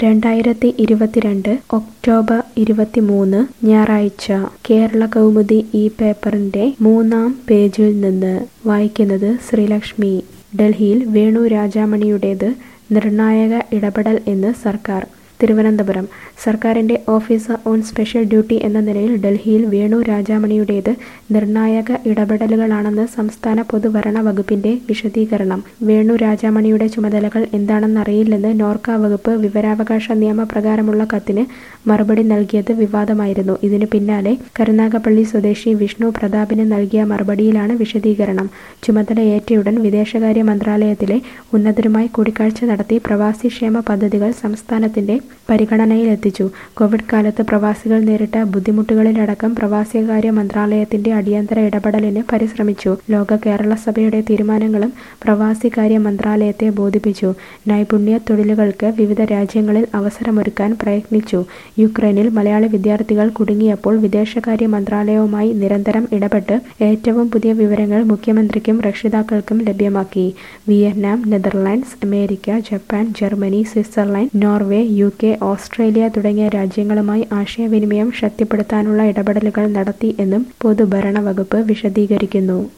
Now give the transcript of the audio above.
രണ്ടായിരത്തി ഇരുപത്തിരണ്ട് ഒക്ടോബർ ഇരുപത്തിമൂന്ന് ഞായറാഴ്ച കേരള കൗമുദി ഈ പേപ്പറിന്റെ മൂന്നാം പേജിൽ നിന്ന് വായിക്കുന്നത് ശ്രീലക്ഷ്മി ഡൽഹിയിൽ വേണു രാജാമണിയുടേത് നിർണായക ഇടപെടൽ എന്ന് സർക്കാർ തിരുവനന്തപുരം സർക്കാരിന്റെ ഓഫീസർ ഓൺ സ്പെഷ്യൽ ഡ്യൂട്ടി എന്ന നിലയിൽ ഡൽഹിയിൽ വേണു രാജാമണിയുടേത് നിർണായക ഇടപെടലുകളാണെന്ന് സംസ്ഥാന പൊതുഭരണ വകുപ്പിന്റെ വിശദീകരണം വേണു രാജാമണിയുടെ ചുമതലകൾ എന്താണെന്നറിയില്ലെന്ന് നോർക്ക വകുപ്പ് വിവരാവകാശ നിയമപ്രകാരമുള്ള കത്തിന് മറുപടി നൽകിയത് വിവാദമായിരുന്നു ഇതിനു പിന്നാലെ കരുനാഗപ്പള്ളി സ്വദേശി വിഷ്ണു പ്രതാപിന് നൽകിയ മറുപടിയിലാണ് വിശദീകരണം ചുമതലയേറ്റയുടൻ വിദേശകാര്യ മന്ത്രാലയത്തിലെ ഉന്നതരുമായി കൂടിക്കാഴ്ച നടത്തി പ്രവാസി ക്ഷേമ പദ്ധതികൾ സംസ്ഥാനത്തിന്റെ പരിഗണനയിലെത്തിച്ചു കോവിഡ് കാലത്ത് പ്രവാസികൾ നേരിട്ട ബുദ്ധിമുട്ടുകളിലടക്കം പ്രവാസികാര്യ മന്ത്രാലയത്തിന്റെ അടിയന്തര ഇടപെടലിന് പരിശ്രമിച്ചു ലോക കേരള സഭയുടെ തീരുമാനങ്ങളും പ്രവാസികാര്യ മന്ത്രാലയത്തെ ബോധിപ്പിച്ചു നൈപുണ്യ തൊഴിലുകൾക്ക് വിവിധ രാജ്യങ്ങളിൽ അവസരമൊരുക്കാൻ പ്രയത്നിച്ചു യുക്രൈനിൽ മലയാളി വിദ്യാർത്ഥികൾ കുടുങ്ങിയപ്പോൾ വിദേശകാര്യ മന്ത്രാലയവുമായി നിരന്തരം ഇടപെട്ട് ഏറ്റവും പുതിയ വിവരങ്ങൾ മുഖ്യമന്ത്രിക്കും രക്ഷിതാക്കൾക്കും ലഭ്യമാക്കി Vietnam Netherlands America Japan Germany Switzerland Norway U K Australia തുടങ്ങിയ രാജ്യങ്ങളുമായി ആശയവിനിമയം ശക്തിപ്പെടുത്താനുള്ള ഇടപെടലുകൾ നടത്തി എന്നും പൊതുഭരണ വകുപ്പ് വിശദീകരിക്കുന്നു